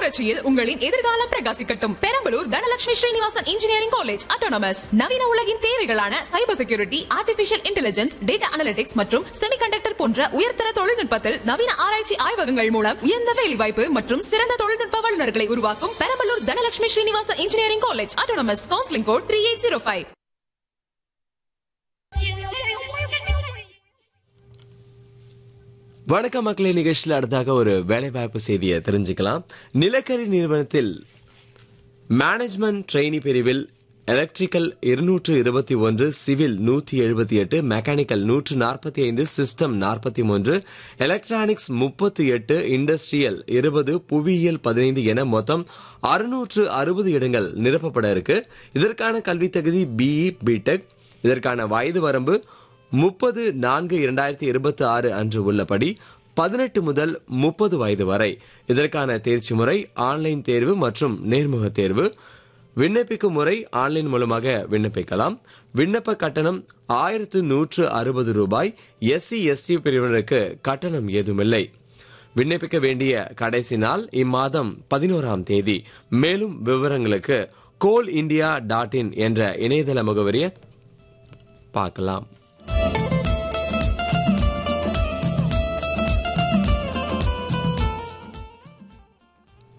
புரட்சியில் உங்களின் எதிர்காலம் பிரகாசிக்கட்டும் Perambalur Dhanalakshmi Srinivasan engineering college autonomous நவீன உலகின் தேவைகளான cyber security artificial intelligence data analytics மற்றும் செமிகண்டக்டர் போன்ற உயர்தர தொழில்நுட்பத்தில் நவீன ஆராய்ச்சி ஆய்வகங்கள் மூலம் உயர்ந்த வேலைவாய்ப்பு மற்றும் சிறந்த தொழில்நுட்ப வல்லுநர்களை உருவாக்கும் Perambalur Dhanalakshmi Srinivasan engineering college autonomous counselling code three eight zero five வணக்கம் மக்களே நிகழ்ச்சியில் அடுத்தாக ஒரு வேலைவாய்ப்பு செய்தியை தெரிஞ்சுக்கலாம் நிலக்கரி நிறுவனத்தில் மேனேஜ்மெண்ட் ட்ரெயினி பிரிவில் எலக்ட்ரிக்கல் இருநூற்று இருபத்தி ஒன்று சிவில் நூற்றி எழுபத்தி எட்டு மெக்கானிக்கல் நூற்று நாற்பத்தி ஐந்து சிஸ்டம் நாற்பத்தி மூன்று எலக்ட்ரானிக்ஸ் முப்பத்தி எட்டு இண்டஸ்ட்ரியல் இருபது புவியியல் பதினைந்து என மொத்தம் அறுநூற்று அறுபது இடங்கள் நிரப்பப்பட இருக்கு இதற்கான கல்வி தகுதி பிஇ பிடெக் இதற்கான வயது வரம்பு முப்பது நான்கு இரண்டாயிரத்தி இருபத்தி ஆறு அன்று உள்ளபடி பதினெட்டு முதல் முப்பது வயது வரை இதற்கான தேர்ச்சி முறை ஆன்லைன் தேர்வு மற்றும் நேர்முக தேர்வு விண்ணப்பிக்கும் முறை ஆன்லைன் மூலமாக விண்ணப்பிக்கலாம் விண்ணப்ப கட்டணம் ஆயிரத்து நூற்று அறுபது ரூபாய் எஸ்சி எஸ்டி பிரிவினருக்கு கட்டணம் ஏதுமில்லை விண்ணப்பிக்க வேண்டிய கடைசி நாள் இம்மாதம் பதினோராம் தேதி மேலும் விவரங்களுக்கு கோல் இந்தியா டாட் இன் என்ற இணையதள முகவரியை பார்க்கலாம்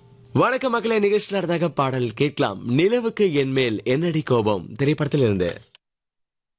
வணக்க மக்களே நிகழ்ச்சி நடந்தாக பாடல் கேட்கலாம் நிலவுக்கு என் மேல் என்னடி கோபம் திரைப்படத்தில் இருந்து